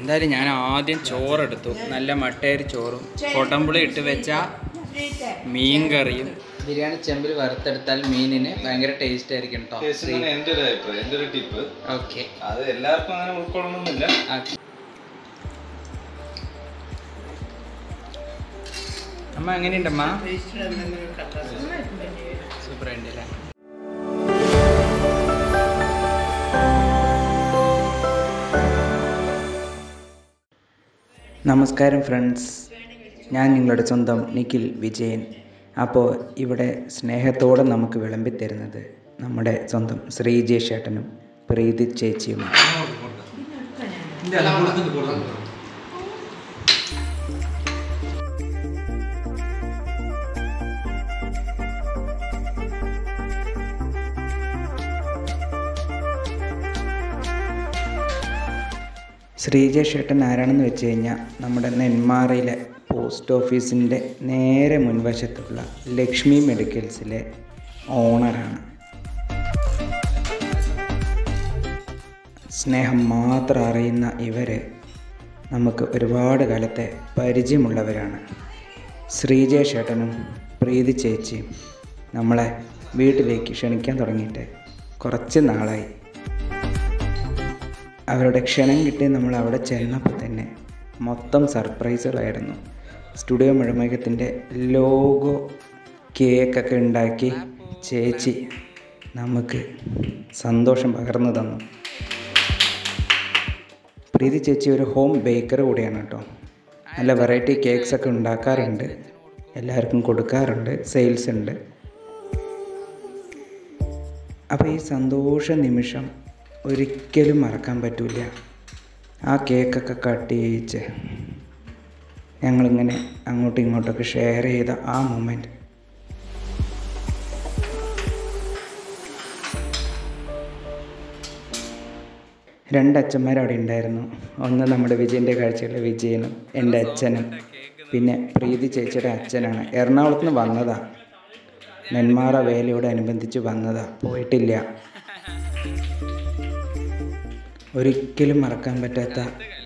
എന്തായാലും ഞാൻ ആദ്യം ചോറെടുത്തു നല്ല മട്ടേരി ചോറും കൊട്ടമ്പുളി ഇട്ട് വെച്ച മീൻ കറിയും ബിരിയാണി ചെമ്പിൽ വറുത്തെടുത്താൽ മീനിന് ഭയങ്കര ടേസ്റ്റ് ആയിരിക്കും കേട്ടോ ടേസ്റ്റ് എൻ്റെ ഒരു അഭിപ്രായം എൻ്റെ ഒരു ടിപ്പ് ഓക്കെ അത് എല്ലാവർക്കും അങ്ങനെ ഉൾക്കൊള്ളണമെന്നില്ല അമ്മ എങ്ങനെയുണ്ടമ്മ സൂപ്പർ ഉണ്ട് അല്ലേ നമസ്കാരം ഫ്രണ്ട്സ് ഞാൻ നിങ്ങളുടെ സ്വന്തം നിഖിൽ വിജയൻ അപ്പോൾ ഇവിടെ സ്നേഹത്തോടെ നമുക്ക് വിളമ്പി തരുന്നത് നമ്മുടെ സ്വന്തം ശ്രീജേഷ് ചേട്ടനും പ്രീതി ചേച്ചിയുമാണ് ശ്രീജേഷ് ചേട്ടൻ ആരാണെന്ന് വെച്ച് കഴിഞ്ഞാൽ നമ്മുടെ നെന്മാറയിലെ പോസ്റ്റ് ഓഫീസിൻ്റെ നേരെ മുൻവശത്തുള്ള ലക്ഷ്മി മെഡിക്കൽസിലെ ഓണറാണ് സ്നേഹം മാത്രം അറിയുന്ന ഇവർ നമുക്ക് ഒരുപാട് കാലത്തെ പരിചയമുള്ളവരാണ് ശ്രീജേഷ് ചേട്ടനും പ്രീതി ചേച്ചിയും നമ്മളെ വീട്ടിലേക്ക് ക്ഷണിക്കാൻ തുടങ്ങിയിട്ട് കുറച്ച് നാളായി അവരുടെ ക്ഷണം കിട്ടി നമ്മൾ അവിടെ ചെന്നപ്പോൾ തന്നെ മൊത്തം സർപ്രൈസുകളായിരുന്നു സ്റ്റുഡിയോ മുഴമേഘത്തിൻ്റെ ലോഗോ കേക്കൊക്കെ ഉണ്ടാക്കി ചേച്ചി നമുക്ക് സന്തോഷം പകർന്നു തന്നു പ്രീതി ചേച്ചി ഒരു ഹോം ബേക്കർ കൂടിയാണ് കേട്ടോ നല്ല വെറൈറ്റി കേക്ക്സ് ഒക്കെ ഉണ്ടാക്കാറുണ്ട് എല്ലാവർക്കും കൊടുക്കാറുണ്ട് സെയിൽസ് ഉണ്ട് അപ്പോൾ ഈ സന്തോഷ നിമിഷം ഒരിക്കലും മറക്കാൻ പറ്റില്ല ആ കേക്കൊക്കെ കട്ട് ചെയ്യിച്ച് ഞങ്ങളിങ്ങനെ അങ്ങോട്ടും ഇങ്ങോട്ടൊക്കെ ഷെയർ ചെയ്ത ആ മൊമെൻറ്റ് രണ്ട് അച്ഛന്മാരവിടെ ഉണ്ടായിരുന്നു ഒന്ന് നമ്മുടെ വിജയൻ്റെ കാഴ്ചയിലെ വിജയനും എൻ്റെ അച്ഛനും പിന്നെ പ്രീതി ചേച്ചിയുടെ അച്ഛനാണ് എറണാകുളത്ത് നിന്ന് വന്നതാ നെന്മാറ വേലയോടനുബന്ധിച്ച് വന്നതാ പോയിട്ടില്ല ഒരിക്കലും മറക്കാൻ പറ്റാത്ത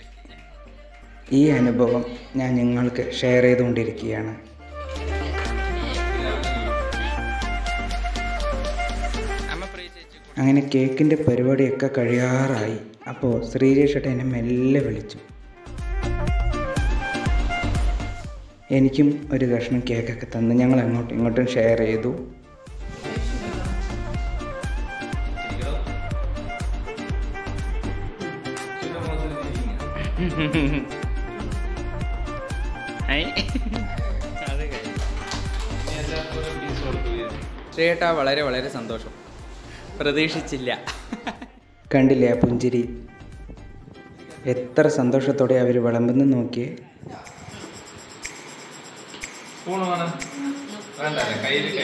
ഈ അനുഭവം ഞാൻ നിങ്ങൾക്ക് ഷെയർ ചെയ്തുകൊണ്ടിരിക്കുകയാണ് അങ്ങനെ കേക്കിൻ്റെ പരിപാടിയൊക്കെ കഴിയാറായി അപ്പോൾ ശ്രീജേഷ് ഏട്ടൻ എന്നെ മെല്ലെ വിളിച്ചു എനിക്കും ഒരു കഷ്ണം കേക്കൊക്കെ തന്ന് ഞങ്ങൾ അങ്ങോട്ടും ഇങ്ങോട്ടും ഷെയർ ചെയ്തു ചേട്ടാ വളരെ വളരെ സന്തോഷം പ്രതീക്ഷിച്ചില്ല കണ്ടില്ലേ ആ പുഞ്ചിരി എത്ര സന്തോഷത്തോടെ അവർ വിളമ്പുന്നു നോക്കിയേ സ്പൂൺ വേണം വേണ്ട കയ്യിൽ കൈ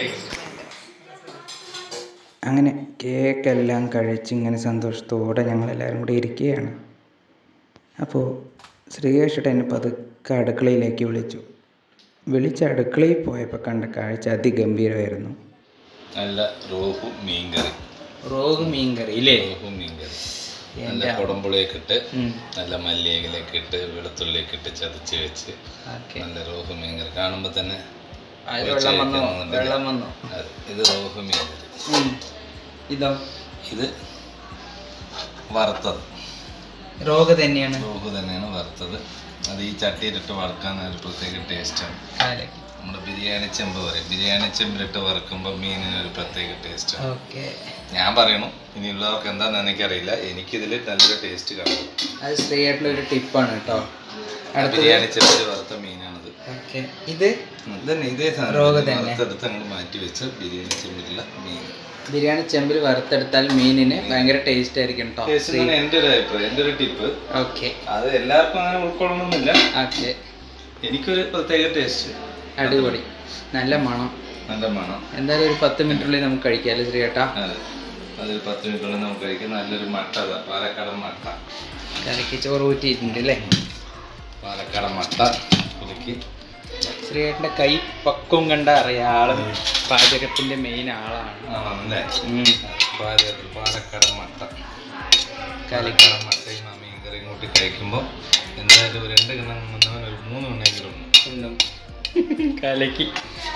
അങ്ങനെ കേക്കെല്ലാം കഴിച്ച് ഇങ്ങനെ സന്തോഷത്തോടെ ഞങ്ങളെല്ലാവരും കൂടി ഇരിക്കുകയാണ് അപ്പോൾ ശ്രീകേഷ് എന്നെ പതുക്കെ അടുക്കളയിലേക്ക് വിളിച്ചു വിളിച്ച് അടുക്കളയിൽ പോയപ്പോൾ കണ്ട കാഴ്ച അതിഗംഭീരമായിരുന്നു നല്ല റോഹു മീൻകറി റോഗ് മീൻ കറി ഇല്ലേ റോഹു മീൻകറി നല്ല കുടമ്പുളിയൊക്കെ ഇട്ട് ഉം. നല്ല മല്ലിയിലൊക്കെ ഇട്ട് വെളുത്തുള്ളിയൊക്കെ ഇട്ട് ചതച്ച് വെച്ച് ഓക്കെ നല്ല റോഹു മീൻകറി കാണുമ്പോൾ തന്നെ അത് ഒഴിച്ച് വെള്ളം വന്നോ കഴിക്കണമെന്നുണ്ടെങ്കിൽ വെള്ളം വന്നോ അതെ ഇത് റോഹു മീൻകറി ഉം. ഇതോ ഇത് വറുത്തത് റോഗ് തന്നെയാണ് റോഹു തന്നെയാണ് വറുത്തത് അത് ഈ ചട്ടിയിലിട്ട് വറുക്കാൻ ഒരു പ്രത്യേക ടേസ്റ്റാണ് കാലക്ക് നമ്മുടെ ബിരിയാണി ചെമ്പ് പറയും ബിരിയാണി ചെമ്പിലിട്ട് വറുക്കുമ്പോൾ മീനിന് ഒരു പ്രത്യേക ടേസ്റ്റാണ് ഓക്കെ ഞാൻ പറയണു ഇനിയുള്ളവർക്ക് എന്താണെന്ന് എനിക്കറിയില്ല എനിക്കിതിൽ നല്ലൊരു ടേസ്റ്റ് കാണും അത് സ്ത്രീയായിട്ടുള്ള ഒരു ടിപ്പാണ് കേട്ടോ അടുത്തത് ബിരിയാണി ചെമ്പിൽ വറുത്ത മീനാണിത് ഓക്കെ ഇത് ഉം, ഇതന്നെ ഇതേ റോഹ് സാധനം തന്നെ. വറുത്തെടുത്ത് അങ്ങോട്ട് മാറ്റി വെച്ച ബിരിയാണി ചെമ്പിലുള്ള മീൻ ബിരിയാണി ചെമ്പിൽ വറുത്തെടുത്താൽ മീനിന് ഭയങ്കര ടേസ്റ്റ് ആയിരിക്കും കേട്ടോ ടേസ്റ്റ് എന്നാണ് എൻ്റെ ഒരു അഭിപ്രായം എൻ്റെ ഒരു ടിപ്പ് ഓക്കെ അത് എല്ലാവർക്കും അങ്ങനെ ഉൾക്കൊള്ളണമെന്നില്ല ഓക്കെ എനിക്കൊരു പ്രത്യേക ടേസ്റ്റ് അടിപൊളി നല്ല മണം നല്ല മണം എന്തായാലും ഒരു പത്ത് മിനിറ്റിനുള്ളിൽ നമുക്ക് കഴിക്കാമല്ലോ ശ്രീ ചേട്ടാ അതെ അതൊരു പത്ത് മിനിറ്റുള്ളിൽ നമുക്ക് കഴിക്കാം നല്ലൊരു മട്ട അതാ പാലക്കാടൻ മട്ട കലക്കി ചോറ് ഊറ്റിയിട്ടുണ്ട് അല്ലേ പാലക്കാടൻ മട്ട കുലുക്കി ശ്രീ ചേട്ടൻ്റെ കൈ പക്വം കണ്ട അറിയാം ആള് പാചകത്തിന്റെ മെയിൻ ആളാണ് ആണല്ലേ ഉം. പാലക്കാടൻ പാലക്കാടൻ മട്ട കലക്കി പാലക്കാടൻ മട്ടയും ആ മീൻകറിയും കൂടി കൂട്ടി കഴിക്കുമ്പോൾ എന്തായാലും ഒരു രണ്ട് കിണ്ണം വന്നവൻ ഒരു മൂന്ന് കിണ്ണെങ്കിലും ഉണ്ട് കലക്കി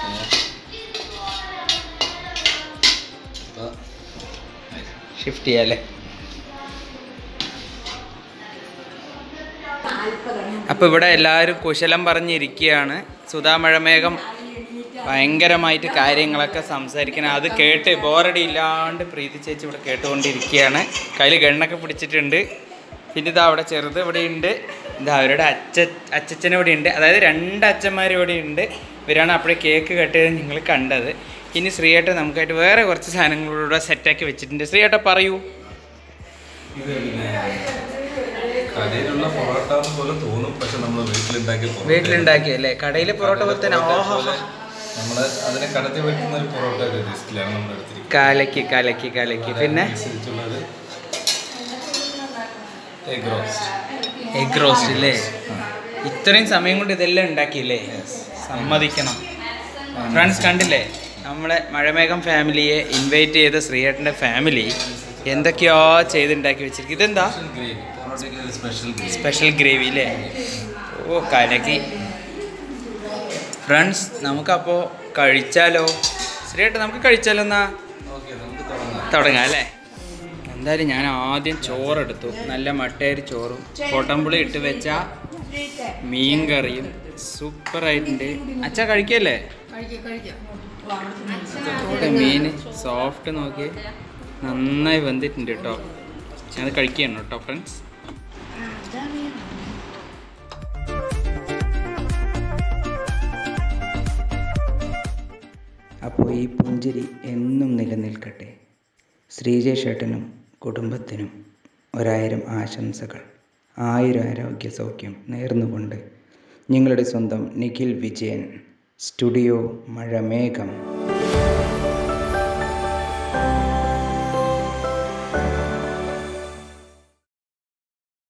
അപ്പോൾ ഷിഫ്റ്റ് ചെയ്യാല്ലേ അപ്പോൾ ഇവിടെ എല്ലാവരും കുശലം പറഞ്ഞിരിക്കുകയാണ് സുധാമഴമേഘം ഭയങ്കരമായിട്ട് കാര്യങ്ങളൊക്കെ സംസാരിക്കണം അത് കേട്ട് ബോറടി ഇല്ലാണ്ട് പ്രീതി ചേച്ചി ഇവിടെ കേട്ടുകൊണ്ടിരിക്കുകയാണ് കയ്യിൽ ഗണ്ണൊക്കെ പിടിച്ചിട്ടുണ്ട് പിന്നെ ഇതാ അവിടെ ചെറുത് ഇവിടെ ഉണ്ട് ഇതാ അവരുടെ അച്ഛ അച്ഛൻ ഇവിടെ ഉണ്ട് അതായത് രണ്ട് അച്ഛന്മാർ ഇവിടെ ഉണ്ട് ഇവരാണ് അപ്പോഴേ കേക്ക് കട്ട് ചെയ്ത് നിങ്ങൾ കണ്ടത് ഇനി ശ്രീയേട്ടൻ നമുക്കായിട്ട് വേറെ കുറച്ച് സാധനങ്ങളിലൂടെ സെറ്റാക്കി വെച്ചിട്ടുണ്ട് ശ്രീയേട്ട പറയൂ ഇത് പിന്നെ കടയിലുള്ള പൊറോട്ട പോലെ തോന്നും പക്ഷെ നമ്മൾ വീട്ടിലുണ്ടാക്കിയ പൊറോട്ട വീട്ടിലുണ്ടാക്കിയല്ലേ കടയിലെ പൊറോട്ട പോലെ തന്നെ ഓഹോ നമ്മൾ അതിനെ കടത്തി വെക്കുന്ന ഒരു പൊറോട്ട ഒരു ലിസ്റ്റിലാണ് നമ്മൾ എടുത്തിരിക്കുന്നത് കലക്കി കലക്കി കലക്കി പിന്നെ അനുസരിച്ചുള്ളത് എഗ് റോസ്റ്റ് എഗ് റോസ്റ്റ് അല്ലേ ഇത്രയും സമയം കൊണ്ട് ഇതെല്ലാം ഉണ്ടാക്കിയില്ലേ സമ്മതിക്കണം ഫ്രണ്ട്സ് കണ്ടില്ലേ നമ്മളെ മഴമേഘം ഫാമിലിയെ ഇൻവൈറ്റ് ചെയ്ത ശ്രീയേട്ടൻ്റെ ഫാമിലി എന്തൊക്കെയോ ചെയ്തുണ്ടാക്കി വെച്ചിരിക്കും ഇതെന്താ ഗ്രേവി പൊറോട്ടയ്ക്ക് ഒരു സ്പെഷ്യൽ ഗ്രേവി സ്പെഷ്യൽ ഗ്രേവി അല്ലേ ഓ കലക്കി ഫ്രണ്ട്സ് നമുക്കപ്പോൾ കഴിച്ചാലോ ശ്രീയേട്ടൻ നമുക്ക് കഴിച്ചാലോ എന്നാ ഓക്കെ നമുക്ക് തുടങ്ങാം തുടങ്ങാം അല്ലേ എന്തായാലും ഞാൻ ആദ്യം ചോറെടുത്തു നല്ല മട്ടേരി ചോറും കൊട്ടമ്പുളി ഇട്ട് വെച്ച മീൻ കറിയും സൂപ്പറായിട്ടുണ്ട് അച്ഛ കഴിക്കല്ലേ ഇവിടെ മീൻ സോഫ്റ്റ് നോക്കി നന്നായി വെന്തിട്ടുണ്ട് കേട്ടോ ഞാനത് കഴിക്കുകയാണ് കേട്ടോ ഫ്രണ്ട്സ് അപ്പോൾ ഈ പുഞ്ചിരി എന്നും നിലനിൽക്കട്ടെ ശ്രീജേഷേട്ടനും കുടുംബത്തിനും ഒരായിരം ആശംസകൾ ആയിരം ആരോഗ്യ സൗഖ്യം നേർന്നുകൊണ്ട് നിങ്ങളുടെ സ്വന്തം നിഖിൽ വിജയൻ സ്റ്റുഡിയോ മഴമേഘം